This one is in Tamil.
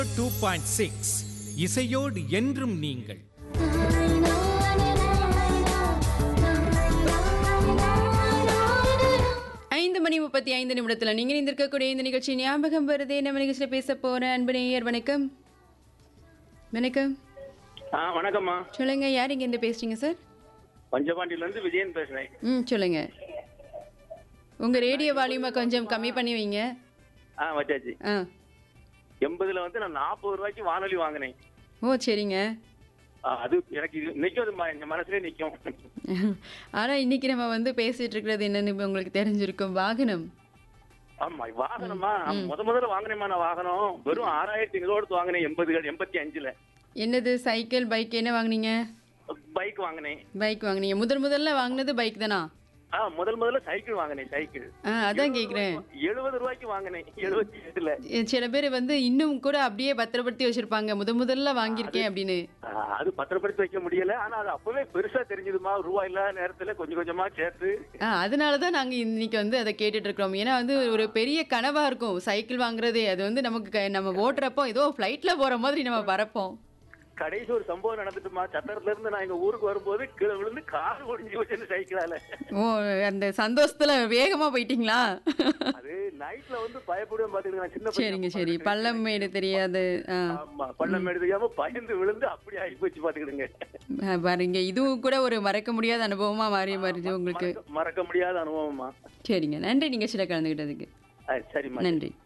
டூ பாயிண்ட் சிக்ஸ் இசையோடு என்றும் நீங்கள் ஐந்து மணி முப்பத்தி ஐந்து நிமிடத்தில் நீங்கள் இருந்திருக்கக்கூடிய இந்த நிகழ்ச்சி ஞாபகம் வருதே நம்ம நிகழ்ச்சியில் பேச போற அன்பு நேயர் வணக்கம் வணக்கம் ஆ வணக்கம்மா சொல்லுங்க யார் இங்க இருந்து பேசுறீங்க சார் பஞ்சபாண்டியில இருந்து விஜயன் பேசுறேன் ம் சொல்லுங்க உங்க ரேடியோ வால்யூமை கொஞ்சம் கம்மி பண்ணி வைங்க ஆ வச்சாச்சு ஆ எண்பதுல வந்து நான் நாற்பது ரூபாய்க்கு வானொலி வாங்கினேன் ஓ சரிங்க ஆ, அது எனக்கு இது நிக்கும் அது ம- என் மனசுலயே நிக்கும் ஆனா இன்னைக்கு நம்ம வந்து பேசிட்டு இருக்கிறது என்னன்னு இப்ப உங்களுக்கு தெரிஞ்சிருக்கும் வாகனம் ஆமா வாகனமா முத முதல்ல வாங்கினேமா நான் வாகனம் வெறும் ஆறாயிரத்தி ஐநூறு வாங்கினேன் எண்பது எண்பத்தி அஞ்சுல என்னது சைக்கிள் பைக் என்ன வாங்குனீங்க பைக் வாங்கினேன் பைக் வாங்குனீங்க முதல் முதல்ல வாங்குனது பைக் தானா ஆ முதல் முதல்ல சைக்கிள் வாங்கினேன் சைக்கிள் ஆ அதான் கேக்குறேன் எழுபது ரூபாய்க்கு வாங்கினேன் எழுபத்தி எட்டுல சில பேர் வந்து இன்னும் கூட அப்படியே பத்திரப்படுத்தி வச்சிருப்பாங்க முத முதல்ல வாங்கியிருக்கேன் அப்படின்னு ஆ, அது பத்திரப்படுத்தி வைக்க முடியல ஆனா அது அப்பவே பெருசா தெரிஞ்சதுமா ரூபாய் இல்லாத நேரத்துல கொஞ்சம் கொஞ்சமா சேர்த்து ஆ அதனால தான் நாங்கள் இன்னைக்கு வந்து அதை கேட்டுட்டு இருக்கிறோம் ஏன்னா வந்து ஒரு பெரிய கனவா இருக்கும் சைக்கிள் வாங்குறதே அது வந்து நமக்கு க- நம்ம ஓட்டுறப்போ ஏதோ ஃப்ளைட்ல போற மாதிரி நம்ம பறப்போம் கடைசி ஒரு சம்பவம் நடந்துட்டுமா சத்திரத்துல இருந்து நான் இங்க ஊருக்கு வரும்போது கீழே விழுந்து கார் ஒடிஞ்சு வச்சு சைக்கிளால ஓ அந்த சந்தோஷத்துல வேகமா போயிட்டீங்களா அது நைட்ல வந்து பயப்படுவேன் பாத்துக்கிட்டு நான் சின்ன சரிங்க சரி பள்ளம் மேடு தெரியாது ஆ ஆமா பள்ளம் எடுத்துக்காம பயந்து விழுந்து அப்படி ஆகி போச்சு பாத்துக்கிடுங்க ஆ, பாருங்க இதுவும் கூட ஒரு மறக்க முடியாத அனுபவமா மாறி வருது உங்களுக்கு மறக்க- மறக்க முடியாத அனுபவமா சரிங்க நன்றி நீங்க சில கலந்துக்கிட்டதுக்கு ஆ, சரிம்மா நன்றி